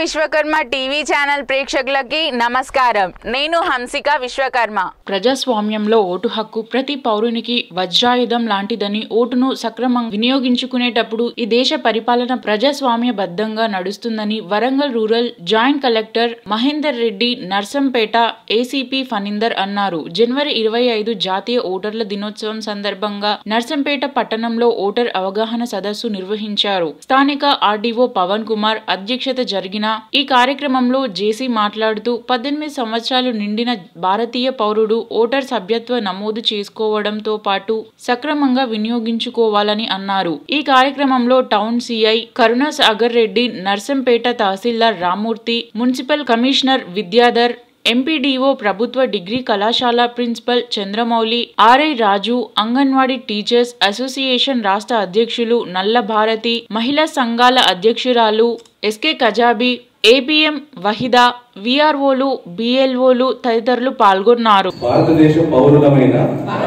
Vishwakarma TV channel ప్రేక్షకులకి నమస్కారం నేను హంసిక విశ్వకర్మ ప్రజాస్వామ్యంలో ఓటు హక్కు ప్రతి పౌరునికి వజ్రాయుధం లాంటిదని ఓటును సక్రమంగా వినియోగించుకునేటప్పుడు ఈ దేశ పరిపాలన ప్రజాస్వామ్యబద్ధంగా నడుస్తుందని Warangal rural joint collector Mahender Reddy Narsampet ACP Phanindar అన్నారు జనవరి ఇరవై ఐదు జాతీయ ఓటర్ల దినోత్సవం సందర్భంగా నర్సంపేట పట్టణంలో ఓటర్ అవగాహన సదస్సు నిర్వహించారు స్థానిక ఆర్డీఓ పవన్ కుమార్ అధ్యక్షత జరిగిన ఈ కార్యక్రమంలో జేసీ మాట్లాడుతూ పద్దెనిమిది సంవత్సరాలు నిండిన భారతీయ పౌరుడు ఓటర్ సభ్యత్వ నమోదు చేసుకోవడంతో పాటు సక్రమంగా వినియోగించుకోవాలని అన్నారు ఈ కార్యక్రమంలో టౌన్ సిఐ కరుణాసాగర్ రెడ్డి నర్సంపేట తహసీల్దార్ Ramurthy municipal commissioner Vidyadhar MPDO ప్రభుత్వ డిగ్రీ కళాశాల principal Chandramouli RI Raju Anganwadi teachers association రాష్ట్ర అధ్యక్షులు నల్ల భారతి మహిళా సంఘాల అధ్యక్షురాలు ఎస్కే కజాబీ ఏపీఎం వహిదా విఆర్ఓలు బిఎల్ఓలు తదితరులు పాల్గొన్నారు భారతదేశ పౌరులమైన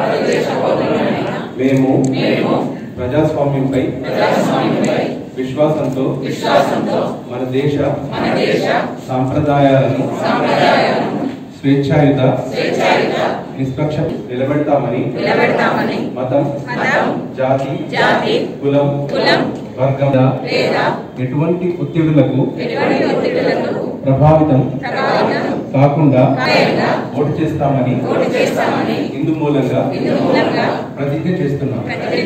మేము ప్రజాస్వామ్యంపై విశ్వాసంతో మన దేశ సాంప్రదాయాలను స్వేచ్ఛాయుత నిష్పక్ష నిలబెడతామని మతం జాతి కులం వర్గం ఎటువంటి ఒత్తిడులకు ప్రభావితం కాకుండా ఓటు చేస్తామని ఇందు మూలంగా ప్రతిజ్ఞ చేస్తున్నాం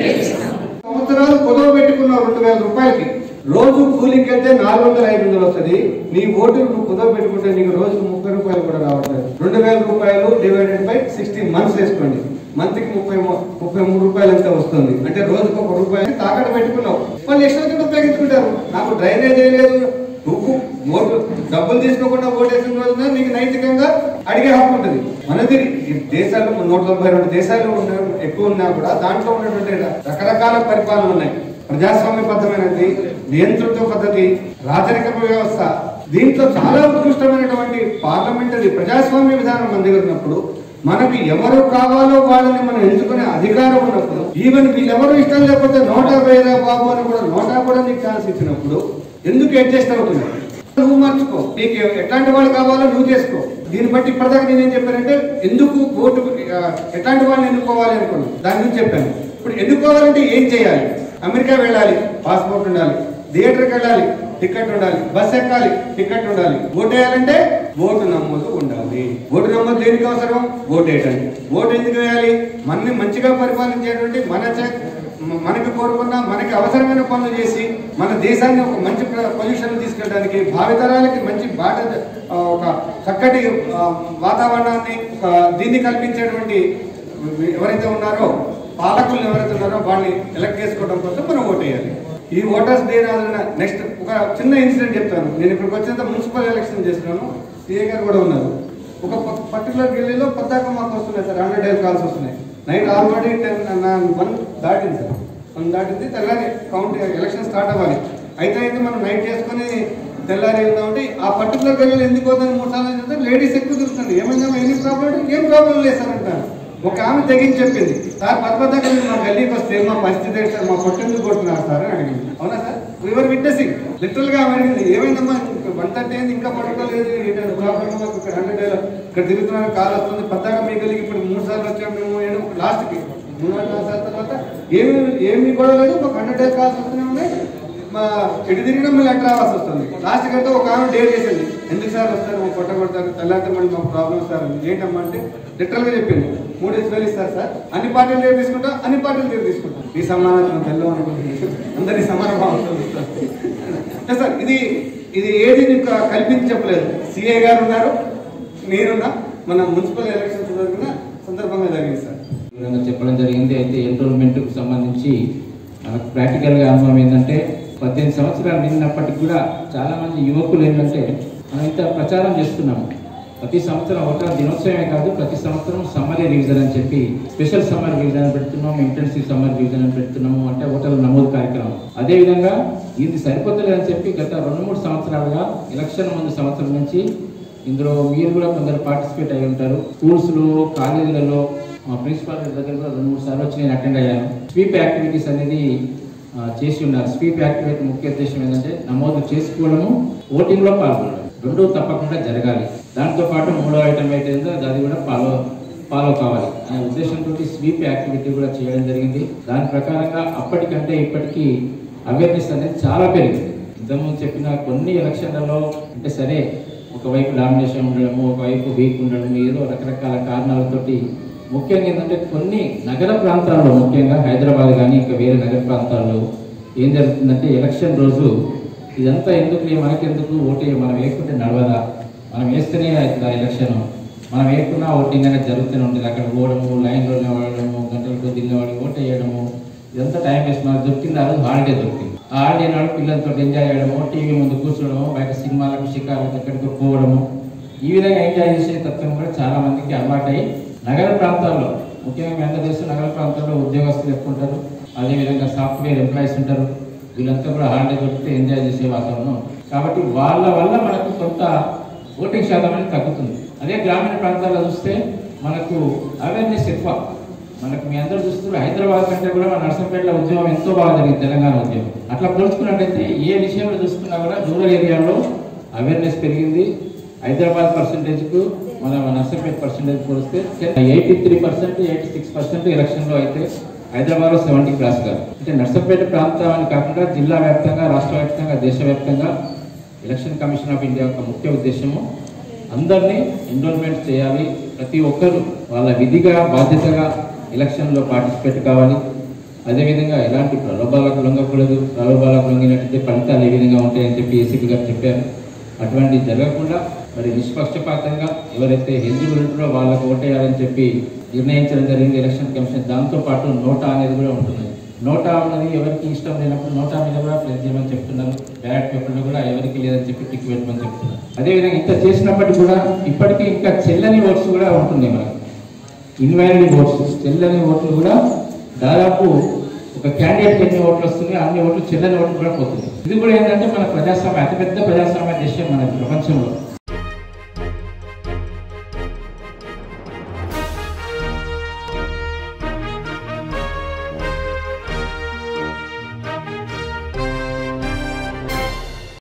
సంవత్సరాలు కుదవ పెట్టుకున్నావు రెండు వేల రూపాయలకి రోజు కూలికి వెళ్తే నాలుగు వందల ఐదు వందలు వస్తుంది నీ ఓటు నువ్వు కుదవ పెట్టుకుంటే నీకు రోజుకు ముప్పై రూపాయలు కూడా రావట్లేదు రెండు వేల రూపాయలు డివైడెడ్ బై సిక్స్టీ మంత్స్ వేసుకోండి మంత్ కి ముప్పై ము- ముప్పై మూడు రూపాయలు ఎంత వస్తుంది అంటే రోజుకు ఒక రూపాయలు తాకట్టు పెట్టుకున్నావు వాళ్ళు ఇష్టం ఉపయోగించుకుంటారు నాకు డ్రైనేజ్ లేదు నువ్వు ఓటు డబ్బులు తీసుకోకుండా ఓటేసిన రోజున నీకు నైతికంగా అడిగే హక్కు ఉంటుంది మనది ఈ దేశాల్లో నూట తొంభై రెండు దేశాలు ఉన్న ఎక్కువ ఉన్నా కూడా దాంట్లో ఉన్నటువంటి రకరకాల పరిపాలన ఉన్నాయి ప్రజాస్వామ్యబద్ధమైనది నియంత్రిత పద్ధతి రాజరిక వ్యవస్థ దీంట్లో చాలా ఉత్కృష్టమైనటువంటి పార్లమెంటరీ ప్రజాస్వామ్య విధానం మన దగ్గర ఉన్నప్పుడు మనకి ఎవరు కావాలో వాళ్ళని మనం ఎంచుకునే అధికారం ఉన్నప్పుడు ఈవెన్ వీళ్ళెవరు ఇష్టం లేకపోతే నోటా వేరా బాబు అని కూడా నోటా కూడా నీకు ఛాన్స్ ఇచ్చినప్పుడు ఎందుకు అడ్జస్ట్ అవుతున్నావు నువ్వు మార్చుకో నీకు ఎట్లాంటి వాళ్ళు కావాలో నువ్వు చేసుకో దీన్ని బట్టి ఇప్పటిదాకా నేనేం చెప్పానంటే ఎందుకు ఓటు ఆ, ఎట్లాంటి వాళ్ళని ఎన్నుకోవాలి అనుకున్నాను దాని గురించి చెప్పాను ఇప్పుడు ఎన్నుకోవాలంటే ఏం చేయాలి అమెరికా వెళ్ళాలి పాస్పోర్ట్ ఉండాలి థియేటర్కి వెళ్ళాలి టికెట్ ఉండాలి బస్ ఎక్కాలి టికెట్ ఉండాలి ఓటు వేయాలంటే ఓటు నమోదు ఉండాలి ఓటు నమోదు దేనికి అవసరం ఓటు వేయడానికి ఓటు ఎందుకు వేయాలి మనని మంచిగా పరిపాలించేటువంటి మన చే- మ- మనకి కోరుకున్న మనకి అవసరమైన పనులు చేసి మన దేశాన్ని ఒక మంచి పొజిషన్ తీసుకెళ్ళడానికి భావితరాలకి మంచి బాట ఆ, ఒక చక్కటి ఆ, వాతావరణాన్ని ఒక దీన్ని కల్పించేటువంటి ఎవరైతే ఉన్నారో పాలకులు ఎవరైతే ఉన్నారో వాళ్ళని ఎలక్ట్ చేసుకోవడం కోసం మనం ఓటు వేయాలి ఈ ఓటర్స్ డే రాజున నెక్స్ట్ ఒక చిన్న ఇన్సిడెంట్ చెప్తాను నేను ఇక్కడికి వచ్చినంత మున్సిపల్ ఎలక్షన్ చేస్తున్నాను సిఏ గారు కూడా ఉన్నారు ఒక పర్టికులర్ ఢిల్లీలో పద్దాక మాకు వస్తున్నాయి సార్ హండ్రెడ్ డేస్ కాల్స్ వస్తున్నాయి నైట్ ఆల్రెడీ టెన్ వన్ దాటింది సార్ వన్ దాటింది తెల్లారి కౌంట్ ఎలక్షన్ స్టార్ట్ అవ్వాలి అయితే అయితే మనం నైట్ చేసుకొని తెల్లారి వెళ్దామంటే ఆ పర్టికులర్ గల్లీలో ఎందుకు పోతుంది మూడు సార్లు చెప్తే లేడీస్ ఎక్కువ తిరుగుతుంది ఏమైనా ఎనీ ప్రాబ్లం ఏం ప్రాబ్లం లేదు సార్ అంటారు ఒక ఆమె తెగించి చెప్పింది సార్ పద్మత మా గల్లీకి వస్తే మా పరిస్థితి ఏంటి సార్ మా పొట్టెందుకు కొట్టున్నారు సార్ అని అడిగింది అవునా సార్ వీఆర్ విట్నెసింగ్ లిటరల్ గా ఆమె అడిగింది ఏమైందమ్మా వన్ థర్టీ అయింది ఇంకా పడుకోలేదు ఏంటంటే ప్రాబ్లం మాకు ఇక్కడ హండ్రెడ్ ఇక్కడ తిరుగుతున్నారు కాల్ వస్తుంది పద్దాక మీ గల్లీకి ఇప్పుడు మూడు సార్లు వచ్చాము మేము ఏడు లాస్ట్కి మూడు నాలుగు సార్లు తర్వాత ఏమి ఏమి కూడా లేదు మాకు హండ్రెడ్ డేస్ కాల్స్ వస్తూనే ఉన్నాయి మా ఎటు తిరిగినా మళ్ళీ అట్లా రావాల్సి వస్తుంది లాస్ట్ కంటే ఒక ఆమె డేర్ చేసింది ఎందుకు సార్ వస్తారు మా పొట్ట కొడతారు తెల్లారితే మళ్ళీ మాకు ప్రాబ్లం సార్ అని ఏంటమ్మా అంటే లిటరల్ గా చెప్పింది మూడు వేలు ఇస్తారు సార్ అన్ని పార్టీలు లీవ్ తీసుకుంటా అన్ని పార్టీలు లీవ్ తీసుకుంటాం ఈ సమానం తెల్లం అనుకుంటుంది అందరి సమాన భావం సార్ ఇది ఇది ఏది నీకు కల్పించి చెప్పలేదు సిఏ గారు ఉన్నారు నేనున్నా మన మున్సిపల్ ఎలక్షన్స్ జరిగిన సందర్భంగా జరిగింది సార్ విధంగా చెప్పడం జరిగింది అయితే ఎన్రోల్మెంట్కు సంబంధించి మనకు ప్రాక్టికల్గా అనుభవం ఏంటంటే పద్దెనిమిది సంవత్సరాలు నిన్నప్పటికి కూడా చాలామంది యువకులు ఏంటంటే మనం ఇంత ప్రచారం చేస్తున్నాము ప్రతి సంవత్సరం ఒక దినోత్సవమే కాదు ప్రతి సంవత్సరం సమ్మర్ రివిజన్ అని చెప్పి స్పెషల్ సమ్మర్ రివిజన్ అని పెడుతున్నాము ఇంటెన్సివ్ సమ్మర్ రివిజన్ అని పెడుతున్నాము అంటే ఓటర్ల నమోదు కార్యక్రమం అదేవిధంగా ఇది సరిపోతలేదని చెప్పి గత రెండు మూడు సంవత్సరాలుగా ఎలక్షన్ ముందు సంవత్సరం నుంచి ఇందులో మీరు కూడా కొందరు పార్టిసిపేట్ అయి ఉంటారు స్కూల్స్లో కాలేజీలలో మా ప్రిన్సిపాల్ దగ్గర కూడా రెండు మూడు సార్లు వచ్చి నేను అటెండ్ అయ్యాను స్వీప్ యాక్టివిటీస్ అనేది ఆ, చేసి ఉన్నారు స్వీప్ యాక్టివేట్ ముఖ్య ఉద్దేశం ఏంటంటే నమోదు చేసుకోవడము ఓటింగ్లో పాల్గొనడం రెండూ తప్పకుండా జరగాలి దాంతో పాటు మూడో ఐటమ్ ఏంటంటే అది కూడా ఫాలో ఫాలో కావాలి అనే ఉద్దేశంతో స్వీప్ యాక్టివిటీ కూడా చేయడం జరిగింది దాని ప్రకారంగా అప్పటికంటే ఇప్పటికీ అవేర్నెస్ అనేది చాలా పెరిగింది ఇంతకుముందు చెప్పిన కొన్ని ఎలక్షన్లలో అంటే సరే ఒకవైపు డామినేషన్ ఉండడము ఒకవైపు వీక్ ఉండడం ఏదో రకరకాల కారణాలతోటి ముఖ్యంగా ఏంటంటే కొన్ని నగర ప్రాంతాల్లో ముఖ్యంగా హైదరాబాద్ కానీ ఇంకా వేరే నగర ప్రాంతాల్లో ఏం జరుగుతుందంటే ఎలక్షన్ రోజు ఇదంతా ఎందుకు మనకెందుకు ఓటే మనం వేసుకుంటే నడవదా మనం వేస్తేనే అవుతుంది ఆ ఎలక్షన్ మనం వేయకున్నా ఓటింగ్ అనేది జరుగుతూనే ఉంటుంది అక్కడ పోవడము లైన్లో నిలబడము గంటల కొద్ది నిలబడి ఓటు వేయడము ఇదంతా టైం వేస్ట్ మనకు దొరికింది ఆ రోజు హాలిడే దొరికింది ఆ హాలిడే నాడు పిల్లలతో ఎంజాయ్ చేయడము టీవీ ముందు కూర్చోవడము బయట సినిమాలకు షికారులకు ఎక్కడికి పోవడము ఈ విధంగా ఎంజాయ్ చేసే తత్వం కూడా చాలా మందికి అలవాటై నగర ప్రాంతాల్లో ముఖ్యంగా మీ అందరూ తెలుసు నగర ప్రాంతాల్లో ఉద్యోగస్తులు ఎక్కువ ఉంటారు అదేవిధంగా సాఫ్ట్వేర్ ఎంప్లాయీస్ ఉంటారు వీళ్ళంతా కూడా హాలిడే దొరికితే ఎంజాయ్ చేసే వాతావరణం కాబట్టి వాళ్ళ వల్ల మనకు కొంత ఓటింగ్ శాతం అనేది తగ్గుతుంది అదే గ్రామీణ ప్రాంతాల్లో చూస్తే మనకు అవేర్నెస్ ఎక్కువ మనకు మీ అందరూ చూస్తున్నారు హైదరాబాద్ కంటే కూడా మన నర్సంపేటలో ఉద్యమం ఎంతో బాగా జరిగింది తెలంగాణ ఉద్యమం అట్లా పోల్చుకున్నట్టయితే ఏ విషయంలో చూస్తున్నా కూడా రూరల్ ఏరియాలో అవేర్నెస్ పెరిగింది హైదరాబాద్ పర్సంటేజ్కు మన నర్సంపేట పర్సంటేజ్ పోలిస్తే eighty three percent eighty six percent ఎలక్షన్లో అయితే హైదరాబాద్లో సెవెంటీ క్లాస్ కాదు అంటే నర్సంపేట ప్రాంతాన్ని కాకుండా జిల్లా వ్యాప్తంగా రాష్ట్ర వ్యాప్తంగా దేశవ్యాప్తంగా ఎలక్షన్ కమిషన్ ఆఫ్ ఇండియా యొక్క ముఖ్య ఉద్దేశము అందరినీ ఎన్రోల్మెంట్ చేయాలి ప్రతి ఒక్కరూ వాళ్ళ విధిగా బాధ్యతగా ఎలక్షన్లో పార్టిసిపేట్ కావాలి అదేవిధంగా ఎలాంటి ప్రలోభాలకు లొంగకూడదు ప్రలోభాలకు లొంగినట్టయితే ఫలితాలు ఏ విధంగా ఉంటాయని చెప్పి ఏసీపీ గారు చెప్పారు అటువంటి జరగకుండా మరి నిష్పక్షపాతంగా ఎవరైతే ఎలిజిబుల్ ఉంటారో వాళ్ళకు ఓటేయాలని చెప్పి నిర్ణయించడం జరిగింది ఎలక్షన్ కమిషన్ దాంతో పాటు నోటా అనేది కూడా ఉంటుంది నోటా ఉన్నది ఎవరికి ఇష్టం లేనప్పుడు నోటా మీద కూడా ప్లస్ చేయమని చెప్తున్నారు బ్యాలెట్ పేపర్లో కూడా ఎవరికి లేదని చెప్పి టిక్ పెట్టమని చెప్తున్నారు అదేవిధంగా ఇంత చేసినప్పటికీ కూడా ఇప్పటికీ ఇంకా చెల్లని ఓట్స్ కూడా ఉంటున్నాయి మనకు ఇన్వాలిడ్ ఓట్స్ చెల్లని ఓట్లు కూడా దాదాపు ఒక క్యాండిడేట్ ఎన్ని ఓట్లు వస్తున్నాయి అన్ని ఓట్లు చెల్లని ఓట్లు కూడా పోతున్నాయి ఇది కూడా ఏంటంటే మన ప్రజాస్వామ్య అతిపెద్ద ప్రజాస్వామ్య దేశం మన ప్రపంచంలో